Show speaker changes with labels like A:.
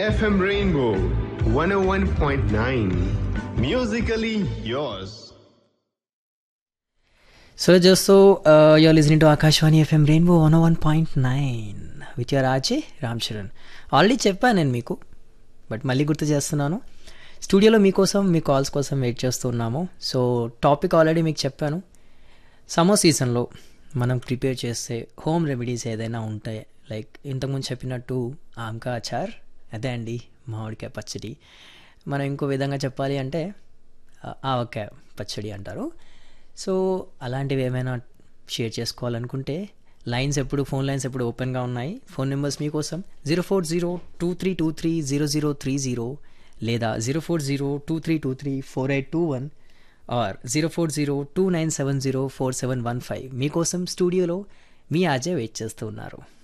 A: FM Rainbow 101.9. Musically yours.
B: So just so uh, you're listening to Akashwani FM Rainbow 101.9 with your RJ Ram Charan already చెప్పాను నేను మీకు but మళ్ళీ గుర్తు చేస్తున్నాను స్టూడియోలో మీకోసం మీ కాల్స్ కోసం వెయిట్ చేస్తున్నాము సో టాపిక్ ఆల్రెడీ మీకు చెప్పాను సమ్మర్ సీజన్లో మనం ప్రిపేర్ చేసే హోమ్ రెమెడీస్ ఏదైనా ఉంటాయి లైక్ ఇంతకుముందు చెప్పినట్టు ఆమ్కా అచార్ అదే అండి మామిడికాయ పచ్చడి మనం ఇంకో విధంగా చెప్పాలి అంటే ఆ, ఆవకాయ పచ్చడి అంటారు సో అలాంటివి ఏమైనా షేర్ చేసుకోవాలనుకుంటే లైన్స్ ఎప్పుడు ఫోన్ లైన్స్ ఎప్పుడు ఓపెన్గా ఉన్నాయి ఫోన్ నెంబర్స్ మీకోసం zero four zero two three two three zero zero three zero లేదా zero four zero two three two three four eight two one or zero four zero two nine seven zero four seven one five మీకోసం స్టూడియోలో మీ ఆజే wait చేస్తూ ఉన్నారు